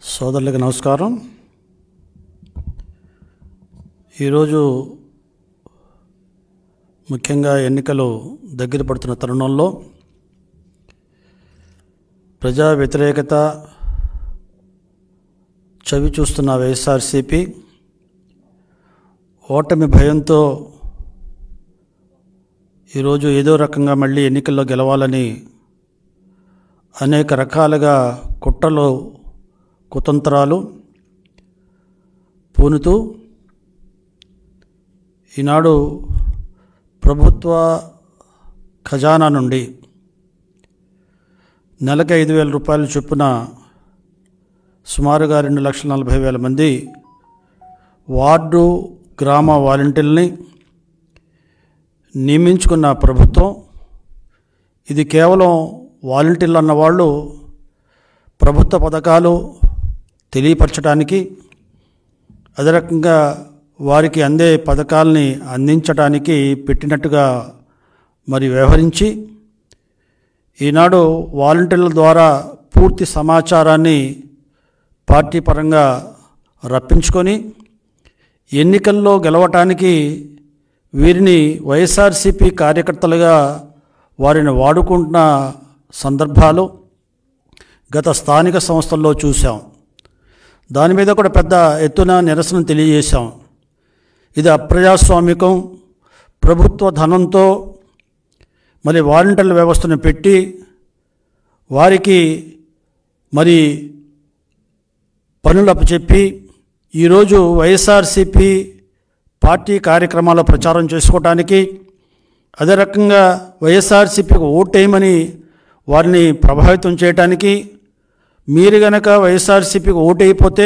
సోదరులకి నమస్కారం ఈరోజు ముఖ్యంగా ఎన్నికలు దగ్గర పడుతున్న తరుణంలో ప్రజా వ్యతిరేకత చవి చూస్తున్న వైఎస్ఆర్సీపీ ఓటమి భయంతో ఈరోజు ఏదో రకంగా మళ్ళీ ఎన్నికల్లో గెలవాలని అనేక రకాలుగా కుట్రలు కుతంత్రాలు పూనుతూ ఈనాడు ప్రభుత్వ ఖజానా నుండి నెలకి ఐదు వేల రూపాయల చొప్పున సుమారుగా రెండు లక్షల నలభై వేల మంది వార్డు గ్రామ వాలంటీర్ని నియమించుకున్న ప్రభుత్వం ఇది కేవలం వాలంటీర్లు అన్నవాళ్ళు ప్రభుత్వ పథకాలు తెలియపరచడానికి అదే రకంగా వారికి అందే పథకాలని అందించడానికి పెట్టినట్టుగా మరి వ్యవహరించి ఈనాడు వాలంటీర్ల ద్వారా పూర్తి సమాచారాన్ని పార్టీ పరంగా రప్పించుకొని ఎన్నికల్లో గెలవటానికి వీరిని వైఎస్ఆర్సీపీ కార్యకర్తలుగా వారిని వాడుకుంటున్న సందర్భాలు గత స్థానిక సంస్థల్లో చూసాం దాని మీద కూడా పెద్ద ఎత్తున నిరసన తెలియజేశాం ఇది అప్రజాస్వామికం ప్రభుత్వ ధనంతో మరి వాలంటీర్ల వ్యవస్థను పెట్టి వారికి మరి పనులు అప్పచెప్పి ఈరోజు వైఎస్ఆర్సిపి పార్టీ కార్యక్రమాల ప్రచారం చేసుకోవటానికి అదే రకంగా వైఎస్ఆర్సీపీకి ఓటేయమని వారిని ప్రభావితం చేయటానికి మీరు గనక వైఎస్ఆర్సీపీకి ఓటైపోతే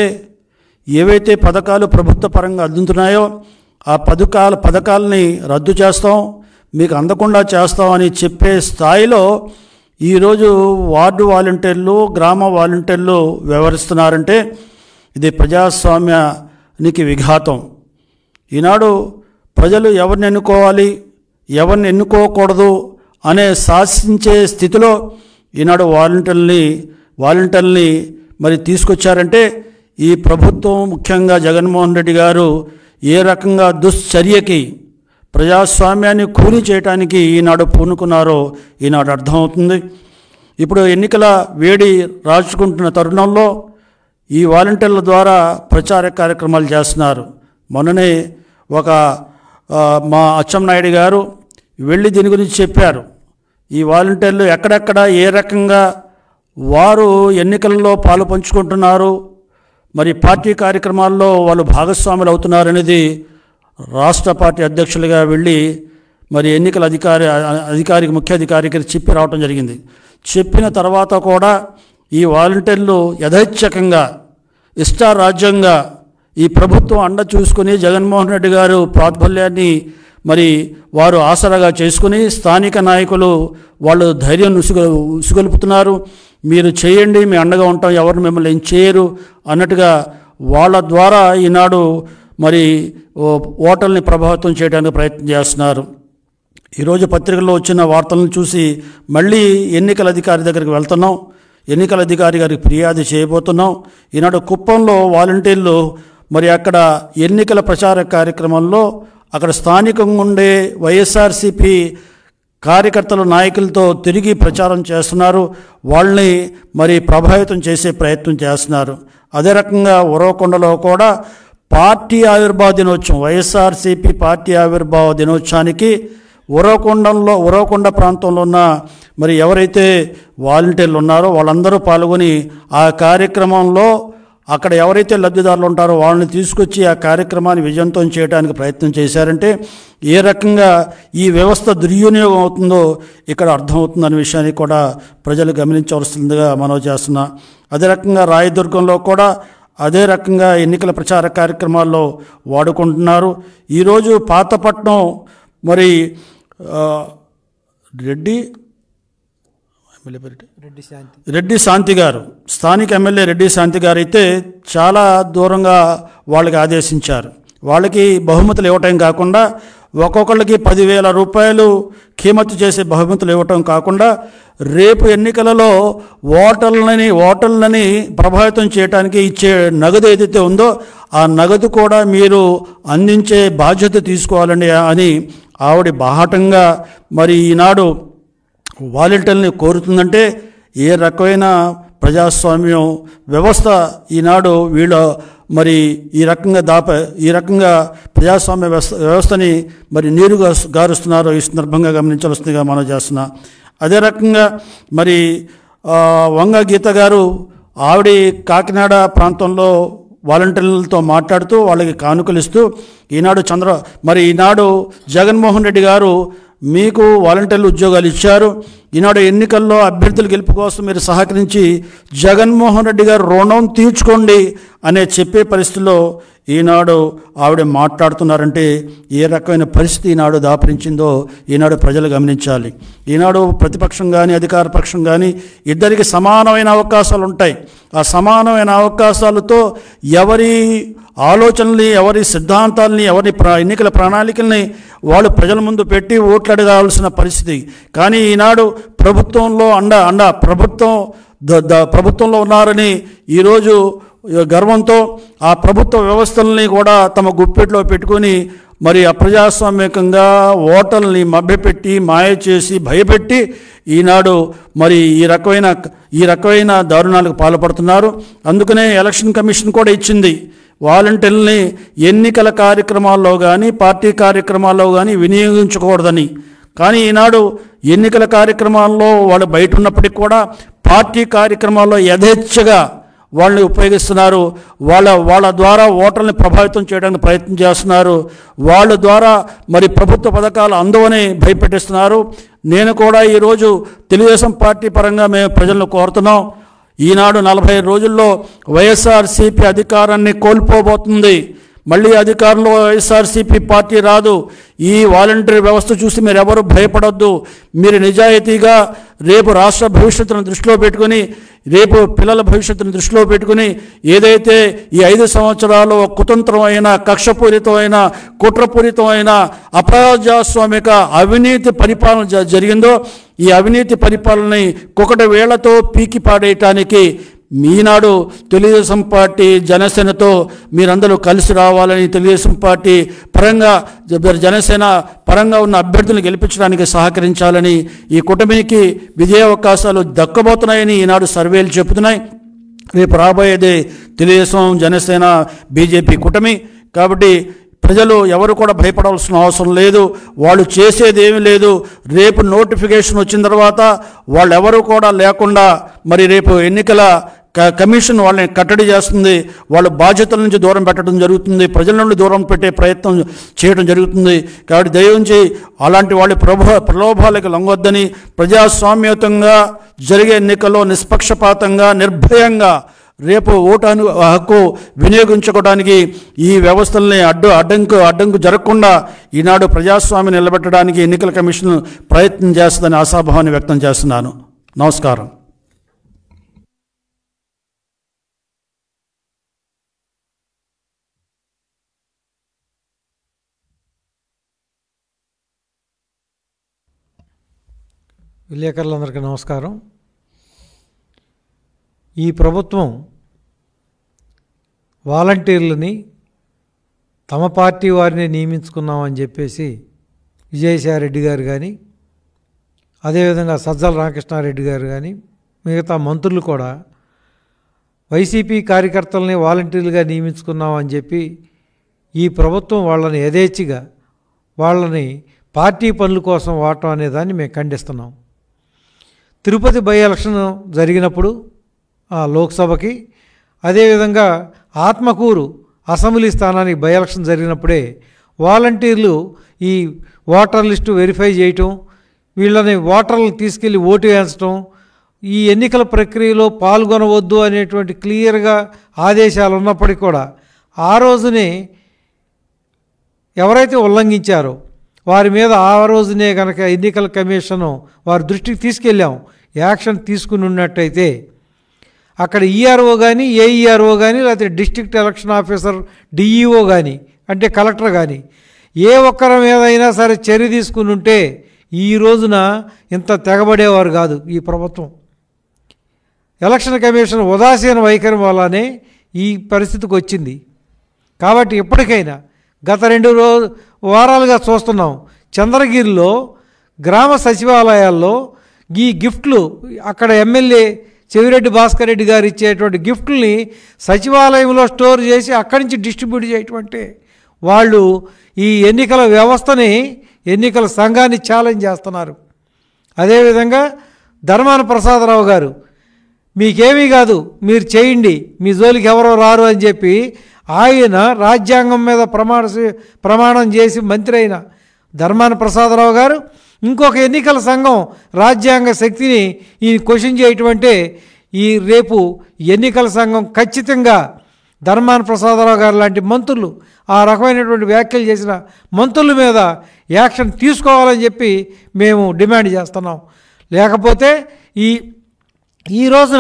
ఏవైతే పథకాలు ప్రభుత్వ పరంగా అందుతున్నాయో ఆ పథకాల పథకాలని రద్దు చేస్తాం మీకు అందకుండా చేస్తామని చెప్పే స్థాయిలో ఈరోజు వార్డు వాలంటీర్లు గ్రామ వాలంటీర్లు వ్యవహరిస్తున్నారంటే ఇది ప్రజాస్వామ్యానికి విఘాతం ఈనాడు ప్రజలు ఎవరిని ఎన్నుకోవాలి ఎవరిని ఎన్నుకోకూడదు అనే శాసించే స్థితిలో ఈనాడు వాలంటీర్ని వాలంటీర్ని మరి తీసుకొచ్చారంటే ఈ ప్రభుత్వం ముఖ్యంగా జగన్మోహన్ రెడ్డి గారు ఏ రకంగా దుశ్చర్యకి ప్రజాస్వామ్యాన్ని కూలి చేయడానికి ఈనాడు పూనుకున్నారో ఈనాడు అర్థమవుతుంది ఇప్పుడు ఎన్నికల వేడి రాచుకుంటున్న తరుణంలో ఈ వాలంటీర్ల ద్వారా ప్రచార కార్యక్రమాలు చేస్తున్నారు మొన్ననే ఒక ఆ, మా అచ్చెన్నాయుడు గారు వెళ్ళి దీని గురించి చెప్పారు ఈ వాలంటీర్లు ఎక్కడెక్కడ ఏ రకంగా వారు ఎన్నికల్లో పాలు పంచుకుంటున్నారు మరి పార్టీ కార్యక్రమాల్లో వాళ్ళు భాగస్వాములు అవుతున్నారనేది రాష్ట్ర పార్టీ అధ్యక్షులుగా వెళ్ళి మరి ఎన్నికల అధికారి అధికారికి ముఖ్య అధికారికి చెప్పి రావడం జరిగింది చెప్పిన తర్వాత కూడా ఈ వాలంటీర్లు యథేచ్ఛకంగా ఇష్టారాజ్యంగా ఈ ప్రభుత్వం అండ చూసుకుని జగన్మోహన్ రెడ్డి గారు ప్రాతిఫల్యాన్ని మరి వారు ఆసరాగా చేసుకుని స్థానిక నాయకులు వాళ్ళు ధైర్యం ఉసుగ ఉసుగొలుపుతున్నారు మీరు చేయండి మీ అండగా ఉంటాం ఎవరు మిమ్మల్ని ఏం చేయరు అన్నట్టుగా వాళ్ళ ద్వారా ఈనాడు మరి ఓ ఓటర్ని ప్రభావితం చేయడానికి ప్రయత్నం చేస్తున్నారు ఈరోజు పత్రికల్లో వచ్చిన వార్తలను చూసి మళ్ళీ ఎన్నికల అధికారి దగ్గరికి వెళ్తున్నాం ఎన్నికల అధికారి గారికి ఫిర్యాదు చేయబోతున్నాం ఈనాడు కుప్పంలో వాలంటీర్లు మరి అక్కడ ఎన్నికల ప్రచార కార్యక్రమంలో అక్కడ స్థానికంగా ఉండే వైఎస్ఆర్సిపి కార్యకర్తలు నాయకులతో తిరిగి ప్రచారం చేస్తున్నారు వాళ్ళని మరి ప్రభావితం చేసే ప్రయత్నం చేస్తున్నారు అదే రకంగా ఉరవకొండలో కూడా పార్టీ ఆవిర్భావ దినోత్సవం వైఎస్ఆర్సిపి పార్టీ ఆవిర్భావ దినోత్సవానికి ఉరవకొండంలో ఉరవకొండ ప్రాంతంలో ఉన్న మరి ఎవరైతే వాలంటీర్లు ఉన్నారో వాళ్ళందరూ పాల్గొని ఆ కార్యక్రమంలో అక్కడ ఎవరైతే లబ్ధిదారులు ఉంటారో వాళ్ళని తీసుకొచ్చి ఆ కార్యక్రమాన్ని విజయంతం చేయడానికి ప్రయత్నం చేశారంటే ఏ రకంగా ఈ వ్యవస్థ దుర్వినియోగం అవుతుందో ఇక్కడ అర్థమవుతుందనే విషయాన్ని కూడా ప్రజలు గమనించవలసిందిగా మనవి చేస్తున్నా అదే రకంగా రాయదుర్గంలో కూడా అదే రకంగా ఎన్నికల ప్రచార కార్యక్రమాల్లో వాడుకుంటున్నారు ఈరోజు పాతపట్నం మరి ఆ, రెడ్డి ఎమ్మెల్యే పేరు రెడ్డి శాంతి రెడ్డి శాంతి గారు స్థానిక ఎమ్మెల్యే రెడ్డి శాంతి గారు అయితే చాలా దూరంగా వాళ్ళకి ఆదేశించారు వాళ్ళకి బహుమతులు ఇవ్వటం కాకుండా ఒక్కొక్కళ్ళకి పదివేల రూపాయలు కీమత్తు చేసే బహుమతులు ఇవ్వటం కాకుండా రేపు ఎన్నికలలో ఓటర్లని ఓటర్లని ప్రభావితం చేయడానికి ఇచ్చే నగదు ఏదైతే ఉందో ఆ నగదు కూడా మీరు అందించే బాధ్యత తీసుకోవాలండి అని ఆవిడ బాహాటంగా మరి ఈనాడు వాలంటీర్ని కోరుతుందంటే ఏ రకమైన ప్రజాస్వామ్యం వ్యవస్థ ఈనాడు వీళ్ళ మరి ఈ రకంగా దాప ఈ రకంగా ప్రజాస్వామ్య వ్యవస్థ వ్యవస్థని మరి నీరుగా గారుస్తున్నారు ఈ సందర్భంగా గమనించవలసిందిగా మనం చేస్తున్నా అదే రకంగా మరి ఆ, వంగ గీత గారు ఆవిడ కాకినాడ ప్రాంతంలో వాలంటీర్లతో మాట్లాడుతూ వాళ్ళకి కానుకలు ఇస్తూ ఈనాడు చంద్ర మరి ఈనాడు జగన్మోహన్ రెడ్డి గారు మీకు వాలంటీర్లు ఉద్యోగాలు ఇచ్చారు ఈనాడు ఎన్నికల్లో అభ్యర్థుల గెలుపు కోసం మీరు సహకరించి జగన్మోహన్ రెడ్డి గారు రుణం తీర్చుకోండి అనే చెప్పే పరిస్థితిలో ఈనాడు ఆవిడ మాట్లాడుతున్నారంటే ఏ రకమైన పరిస్థితి ఈనాడు దాపరించిందో ఈనాడు ప్రజలు గమనించాలి ఈనాడు ప్రతిపక్షం కానీ అధికార పక్షం కానీ ఇద్దరికి సమానమైన అవకాశాలు ఉంటాయి ఆ సమానమైన అవకాశాలతో ఎవరి ఆలోచనల్ని ఎవరి సిద్ధాంతాలని ఎవరి ప్ర ఎన్నికల ప్రణాళికల్ని వాళ్ళు ప్రజల ముందు పెట్టి ఓట్లు అడగాల్సిన పరిస్థితి కానీ ఈనాడు ప్రభుత్వంలో అండ అండ ప్రభుత్వం ద ద ప్రభుత్వంలో ఉన్నారని ఈరోజు గర్వంతో ఆ ప్రభుత్వ వ్యవస్థల్ని కూడా తమ గుప్పెట్లో పెట్టుకొని మరి అప్రజాస్వామికంగా ఓటర్ని మభ్యపెట్టి మాయ చేసి భయపెట్టి ఈనాడు మరి ఈ రకమైన ఈ రకమైన దారుణాలకు పాల్పడుతున్నారు అందుకనే ఎలక్షన్ కమిషన్ కూడా ఇచ్చింది వాలంటీర్లని ఎన్నికల కార్యక్రమాల్లో కానీ పార్టీ కార్యక్రమాల్లో కానీ వినియోగించకూడదని కానీ ఈనాడు ఎన్నికల కార్యక్రమాల్లో వాళ్ళు బయట ఉన్నప్పటికీ కూడా పార్టీ కార్యక్రమాల్లో యథేచ్ఛగా వాళ్ళని ఉపయోగిస్తున్నారు వాళ్ళ వాళ్ళ ద్వారా ఓటర్ని ప్రభావితం చేయడానికి ప్రయత్నం చేస్తున్నారు వాళ్ళ ద్వారా మరి ప్రభుత్వ పథకాలు అందవని భయపెట్టిస్తున్నారు నేను కూడా ఈరోజు తెలుగుదేశం పార్టీ పరంగా మేము ప్రజలను కోరుతున్నాం ఈనాడు నలభై రోజుల్లో వైఎస్ఆర్సీపీ అధికారాన్ని కోల్పోబోతుంది మళ్ళీ అధికారంలో వైఎస్ఆర్సీపీ పార్టీ రాదు ఈ వాలంటీర్ వ్యవస్థ చూసి మీరు ఎవరు భయపడొద్దు మీరు నిజాయితీగా రేపు రాష్ట్ర భవిష్యత్తును దృష్టిలో పెట్టుకుని రేపు పిల్లల భవిష్యత్తును దృష్టిలో పెట్టుకుని ఏదైతే ఈ ఐదు సంవత్సరాలు కుతంత్రమైన కక్షపూరితమైన కుట్రపూరితమైన అప్రజాస్వామిక అవినీతి పరిపాలన జ- జరిగిందో ఈ అవినీతి పరిపాలనని కుకట వేళ్లతో పీకి పాడేయటానికి మీనాడు తెలుగుదేశం పార్టీ జనసేనతో మీరందరూ కలిసి రావాలని తెలుగుదేశం పార్టీ పరంగా జ- జనసేన పరంగా ఉన్న అభ్యర్థులను గెలిపించడానికి సహకరించాలని ఈ కూటమికి విజయ అవకాశాలు దక్కబోతున్నాయని ఈనాడు సర్వేలు చెబుతున్నాయి రేపు రాబోయేది తెలుగుదేశం జనసేన బీజేపీ కూటమి కాబట్టి ప్రజలు ఎవరు కూడా భయపడాల్సిన అవసరం లేదు వాళ్ళు చేసేది ఏమీ లేదు రేపు నోటిఫికేషన్ వచ్చిన తర్వాత వాళ్ళు ఎవరు కూడా లేకుండా మరి రేపు ఎన్నికల క- కమిషన్ వాళ్ళని కట్టడి చేస్తుంది వాళ్ళ బాధ్యతల నుంచి దూరం పెట్టడం జరుగుతుంది ప్రజల నుండి దూరం పెట్టే ప్రయత్నం చేయడం జరుగుతుంది కాబట్టి దయించి అలాంటి వాళ్ళ ప్రభ ప్రలోభాలకు లొంగొద్దని ప్రజాస్వామ్యతంగా జరిగే ఎన్నికల్లో నిష్పక్షపాతంగా నిర్భయంగా రేపు ఓటు అను హక్కు వినియోగించుకోవడానికి ఈ వ్యవస్థల్ని అడ్డు అడ్డంకు అడ్డంకు జరగకుండా ఈనాడు ప్రజాస్వామ్యం నిలబెట్టడానికి ఎన్నికల కమిషన్ ప్రయత్నం చేస్తుందని ఆశాభావాన్ని వ్యక్తం చేస్తున్నాను నమస్కారం విలేకరులందరికీ నమస్కారం ఈ ప్రభుత్వం వాలంటీర్లని తమ పార్టీ వారిని నియమించుకున్నామని చెప్పేసి విజయసాయిరెడ్డి గారు కానీ అదేవిధంగా సజ్జల రామకృష్ణారెడ్డి గారు కానీ మిగతా మంత్రులు కూడా వైసీపీ కార్యకర్తలని వాలంటీర్లుగా నియమించుకున్నామని చెప్పి ఈ ప్రభుత్వం వాళ్ళని యథేచ్ఛగా వాళ్ళని పార్టీ పనుల కోసం వాడటం అనే దాన్ని మేము ఖండిస్తున్నాం తిరుపతి బై ఎలక్షన్ జరిగినప్పుడు ఆ లోక్సభకి అదేవిధంగా ఆత్మకూరు అసెంబ్లీ స్థానానికి బై ఎలక్షన్ జరిగినప్పుడే వాలంటీర్లు ఈ ఓటర్ లిస్టు వెరిఫై చేయటం వీళ్ళని ఓటర్లను తీసుకెళ్ళి ఓటు వేయించడం ఈ ఎన్నికల ప్రక్రియలో పాల్గొనవద్దు అనేటువంటి క్లియర్గా ఆదేశాలు ఉన్నప్పటికీ కూడా ఆ రోజునే ఎవరైతే ఉల్లంఘించారో వారి మీద ఆ రోజునే కనుక ఎన్నికల కమిషను వారి దృష్టికి తీసుకెళ్ళాం యాక్షన్ తీసుకుని ఉన్నట్టయితే అక్కడ ఈఆర్ఓ కానీ ఏఈఆర్ఓ కానీ లేకపోతే డిస్ట్రిక్ట్ ఎలక్షన్ ఆఫీసర్ డిఈఓ కానీ అంటే కలెక్టర్ కానీ ఏ ఒక్కరి మీద అయినా సరే చర్య తీసుకుని ఉంటే ఈ రోజున ఇంత తెగబడేవారు కాదు ఈ ప్రభుత్వం ఎలక్షన్ కమిషన్ ఉదాసీన వైఖరి వల్లనే ఈ పరిస్థితికి వచ్చింది కాబట్టి ఇప్పటికైనా గత రెండు రో వారాలుగా చూస్తున్నాం చంద్రగిరిలో గ్రామ సచివాలయాల్లో ఈ గిఫ్ట్లు అక్కడ ఎమ్మెల్యే చెవిరెడ్డి భాస్కర్ రెడ్డి గారు ఇచ్చేటువంటి గిఫ్ట్ని సచివాలయంలో స్టోర్ చేసి అక్కడి నుంచి డిస్ట్రిబ్యూట్ చేయటువంటి వాళ్ళు ఈ ఎన్నికల వ్యవస్థని ఎన్నికల సంఘాన్ని ఛాలెంజ్ చేస్తున్నారు అదేవిధంగా ధర్మాన ప్రసాదరావు గారు మీకేమీ కాదు మీరు చేయండి మీ జోలికి ఎవరో రారు అని చెప్పి ఆయన రాజ్యాంగం మీద ప్రమాణ ప్రమాణం చేసి మంత్రి అయిన ధర్మాన ప్రసాదరావు గారు ఇంకొక ఎన్నికల సంఘం రాజ్యాంగ శక్తిని ఈ క్వశ్చన్ చేయటమంటే ఈ రేపు ఎన్నికల సంఘం ఖచ్చితంగా ధర్మాన ప్రసాదరావు గారు లాంటి మంత్రులు ఆ రకమైనటువంటి వ్యాఖ్యలు చేసిన మంత్రుల మీద యాక్షన్ తీసుకోవాలని చెప్పి మేము డిమాండ్ చేస్తున్నాం లేకపోతే ఈ ఈ రోజున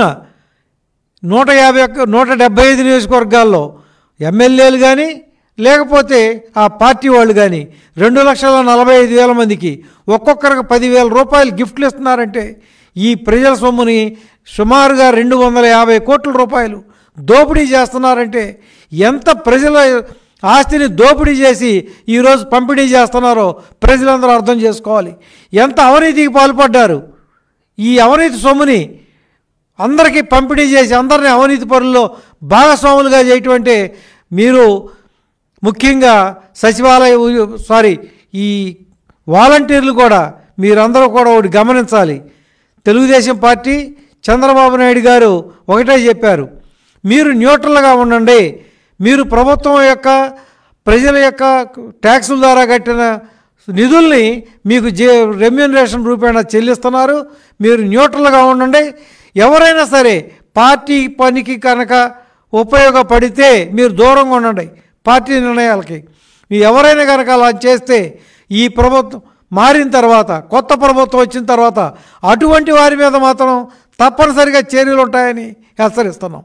నూట యాభై ఒక్క నూట డెబ్బై ఐదు నియోజకవర్గాల్లో ఎమ్మెల్యేలు కానీ లేకపోతే ఆ పార్టీ వాళ్ళు కానీ రెండు లక్షల నలభై ఐదు వేల మందికి ఒక్కొక్కరికి పదివేల రూపాయలు గిఫ్ట్లు ఇస్తున్నారంటే ఈ ప్రజల సొమ్ముని సుమారుగా రెండు వందల యాభై కోట్ల రూపాయలు దోపిడీ చేస్తున్నారంటే ఎంత ప్రజల ఆస్తిని దోపిడీ చేసి ఈరోజు పంపిణీ చేస్తున్నారో ప్రజలందరూ అర్థం చేసుకోవాలి ఎంత అవినీతికి పాల్పడ్డారు ఈ అవినీతి సొమ్ముని అందరికీ పంపిణీ చేసి అందరినీ అవినీతి పరుల్లో భాగస్వాములుగా చేయటమంటే మీరు ముఖ్యంగా సచివాలయ ఉ- సారీ ఈ వాలంటీర్లు కూడా మీరందరూ కూడా ఒకటి గమనించాలి తెలుగుదేశం పార్టీ చంద్రబాబు నాయుడు గారు ఒకటే చెప్పారు మీరు న్యూట్రల్గా ఉండండి మీరు ప్రభుత్వం యొక్క ప్రజల యొక్క ట్యాక్సుల ద్వారా కట్టిన నిధుల్ని మీకు జే రెమ్యూనరేషన్ రూపేణా చెల్లిస్తున్నారు మీరు న్యూట్రల్గా ఉండండి ఎవరైనా సరే పార్టీ పనికి కనుక ఉపయోగపడితే మీరు దూరంగా ఉండండి పార్టీ నిర్ణయాలకి మీరు ఎవరైనా కనుక అలా చేస్తే ఈ ప్రభుత్వం మారిన తర్వాత కొత్త ప్రభుత్వం వచ్చిన తర్వాత అటువంటి వారి మీద మాత్రం తప్పనిసరిగా చర్యలు ఉంటాయని హెచ్చరిస్తున్నాం